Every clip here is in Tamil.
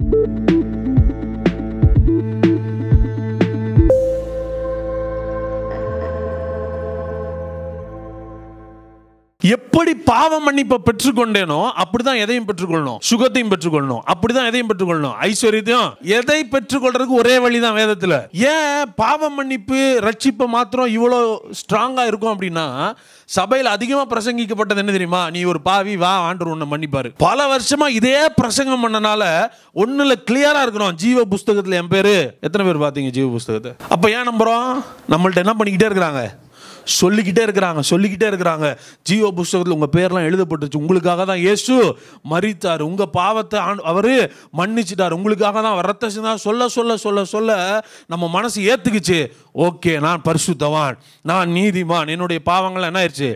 எப்படி பாவ மன்னிப்பை பெற்றுக்கொண்டேனோ அப்படிதான் எதையும் பெற்றுக்கொள்ளணும் சுகத்தையும் பெற்றுக்கொள்ளணும் அப்படிதான் எதையும் பெற்றுக்கொள்ளணும் ஐஸ்வர்யத்தையும் எதை பெற்றுக்கொள்றதுக்கு ஒரே வழிதான் வேதத்துல ஏன் பாவ மன்னிப்பு ரட்சிப்பை மாத்திரம் இவ்வளோ ஸ்ட்ராங்கா இருக்கும் அப்படின்னா சபையில் அதிகமா பிரசங்கிக்கப்பட்டது என்ன தெரியுமா நீ ஒரு பாவி வா ஆண்டவர் உன்னை மன்னிப்பாரு பல வருஷமா இதே பிரசங்கம் பண்ணனால ஒண்ணுல கிளியரா இருக்கிறோம் ஜீவ புஸ்தகத்துல என் பேரு எத்தனை பேர் பாத்தீங்க ஜீவ புஸ்தகத்தை அப்ப ஏன் நம்புறோம் நம்மள்ட்ட என்ன பண்ணிக்கிட்டே இருக்கிறாங்க சொல்லிக்கிட்டே இருக்கிறாங்க சொல்லிக்கிட்டே இருக்கிறாங்க ஜீவ புஸ்தகத்தில் உங்கள் பேர்லாம் எழுதப்பட்டுருச்சு உங்களுக்காக தான் இயேசு மறித்தார் உங்கள் பாவத்தை அவர் மன்னிச்சிட்டார் உங்களுக்காக தான் அவர் ரத்த சிந்தா சொல்ல சொல்ல சொல்ல சொல்ல நம்ம மனசு ஏற்றுக்குச்சு ஓகே நான் பரிசுத்தவான் நான் நீதிமான் என்னுடைய பாவங்கள் என்ன ஆயிடுச்சு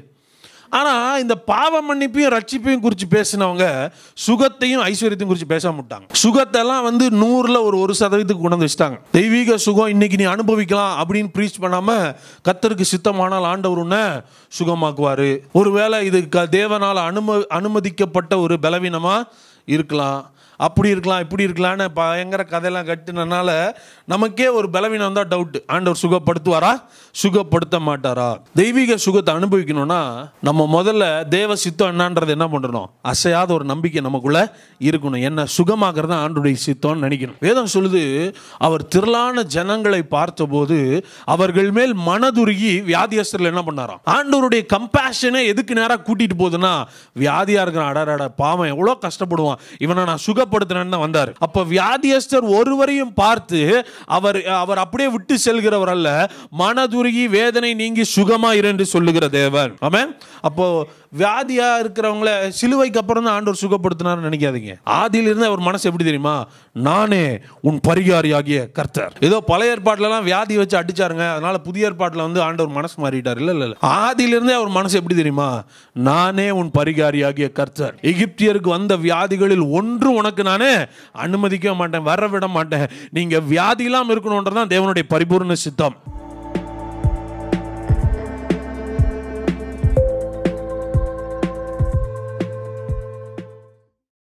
ஆனால் இந்த பாவ மன்னிப்பையும் ரட்சிப்பையும் குறித்து பேசினவங்க சுகத்தையும் ஐஸ்வர்யத்தையும் குறித்து பேசாம விட்டாங்க சுகத்தெல்லாம் வந்து நூறில் ஒரு ஒரு சதவீதத்துக்கு கொண்டு வந்து வச்சுட்டாங்க தெய்வீக சுகம் இன்னைக்கு நீ அனுபவிக்கலாம் அப்படின்னு ப்ரீச் பண்ணாமல் கத்தருக்கு சித்தமானால் ஆண்டவர் உன்னை சுகமாக்குவார் ஒருவேளை இது க தேவனால் அனும அனுமதிக்கப்பட்ட ஒரு பலவீனமாக இருக்கலாம் அப்படி இருக்கலாம் இப்படி இருக்கலாம்னு பயங்கர கதையெல்லாம் கட்டுனனால நமக்கே ஒரு பலவீனம் தான் டவுட் ஆண்டவர் சுகப்படுத்துவாரா சுகப்படுத்த மாட்டாரா தெய்வீக சுகத்தை அனுபவிக்கணும்னா நம்ம முதல்ல தேவ சித்தம் என்னன்றது என்ன பண்ணணும் அசையாத ஒரு நம்பிக்கை நமக்குள்ள இருக்கணும் என்ன சுகமாகிறது தான் ஆண்டுடைய சித்தம்னு நினைக்கணும் வேதம் சொல்லுது அவர் திரளான ஜனங்களை பார்த்தபோது அவர்கள் மேல் மனதுருகி வியாதியஸ்தர்கள் என்ன பண்ணாராம் ஆண்டவருடைய கம்பேஷனை எதுக்கு நேராக கூட்டிட்டு போகுதுன்னா வியாதியா இருக்கிறான் அடடட பாவம் எவ்வளோ கஷ்டப்படுவான் இவனை நான் சுகப்படுத்தினேன்னு தான் வந்தார் அப்போ வியாதியஸ்தர் ஒருவரையும் பார்த்து அவர் அவர் அப்படியே விட்டு செல்கிறவர் அல்ல மனதுருகி வேதனை நீங்கி சுகமா இரு என்று சொல்லுகிற தேவன் ஆமென் அப்போ வியாதியா இருக்கிறவங்கள சிலுவைக்கு அப்புறம் தான் ஆண்டவர் சுகப்படுத்தினார்னு நினைக்காதீங்க ஆதியிலிருந்து அவர் மனசு எப்படி தெரியுமா நானே உன் பரிகாரியாகிய கர்த்தர் ஏதோ பழைய ஏற்பாட்டிலலாம் வியாதி வச்சு அடிச்சாருங்க அதனால புதிய ஏற்பாட்டில் வந்து ஆண்டவர் மனசு மாறிட்டார் இல்ல இல்ல இல்ல ஆதியிலிருந்தே அவர் மனசு எப்படி தெரியுமா நானே உன் பரிகாரியாகிய கர்த்தர் எகிப்தியருக்கு வந்த வியாதிகளில் ஒன்று உனக்கு நானே அனுமதிக்க மாட்டேன் வர விட மாட்டேன் நீங்க வியாதி இல்லாம இருக்கணும்ன்றதான் தேவனுடைய பரிபூர்ண சித்தம்